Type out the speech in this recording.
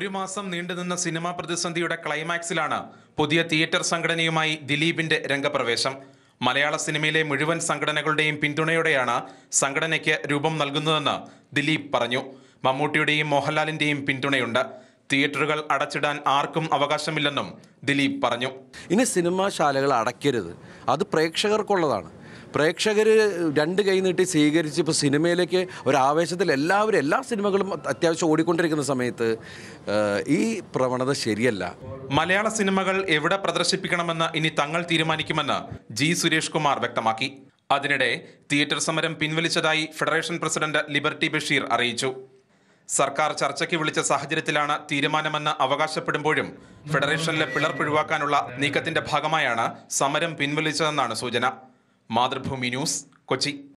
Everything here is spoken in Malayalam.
ഒരു മാസം നീണ്ടുനിന്ന സിനിമാ പ്രതിസന്ധിയുടെ ക്ലൈമാക്സിലാണ് പുതിയ തിയേറ്റർ സംഘടനയുമായി ദിലീപിന്റെ രംഗപ്രവേശം മലയാള സിനിമയിലെ മുഴുവൻ സംഘടനകളുടെയും പിന്തുണയോടെയാണ് സംഘടനയ്ക്ക് രൂപം നൽകുന്നതെന്ന് ദിലീപ് പറഞ്ഞു മമ്മൂട്ടിയുടെയും മോഹൻലാലിന്റെയും പിന്തുണയുണ്ട് തിയേറ്ററുകൾ അടച്ചിടാൻ ആർക്കും അവകാശമില്ലെന്നും ദിലീപ് പറഞ്ഞു ഇനി സിനിമാശാലകൾ അടയ്ക്കരുത് അത് പ്രേക്ഷകർക്കുള്ളതാണ് പ്രേക്ഷകർ രണ്ട് കൈ നീട്ടി സ്വീകരിച്ച് ഇപ്പോൾ സിനിമയിലേക്ക് ഒരു ആവേശത്തിൽ എല്ലാവരും എല്ലാ സിനിമകളും അത്യാവശ്യം ഓടിക്കൊണ്ടിരിക്കുന്ന സമയത്ത് ഏഹ്, ഈ പ്രവണത ശരിയല്ല മലയാള സിനിമകൾ എവിടെ പ്രദർശിപ്പിക്കണമെന്ന് ഇനി തങ്ങൾ തീരുമാനിക്കുമെന്ന് ജി സുരേഷ് കുമാർ വ്യക്തമാക്കി അതിനിടെ തിയേറ്റർ സമരം പിൻവലിച്ചതായി ഫെഡറേഷൻ പ്രസിഡന്റ് ലിബർട്ടി ബഷീർ അറിയിച്ചു സർക്കാർ ചർച്ചയ്ക്ക് വിളിച്ച സാഹചര്യത്തിലാണ് തീരുമാനമെന്ന് അവകാശപ്പെടുമ്പോഴും ഫെഡറേഷനിലെ പിളർപ്പൊഴിവാക്കാനുള്ള നീക്കത്തിന്റെ ഭാഗമായാണ് സമരം പിൻവലിച്ചതെന്നാണ് സൂചന മാതൃഭൂമി ന്യൂസ് കൊച്ചി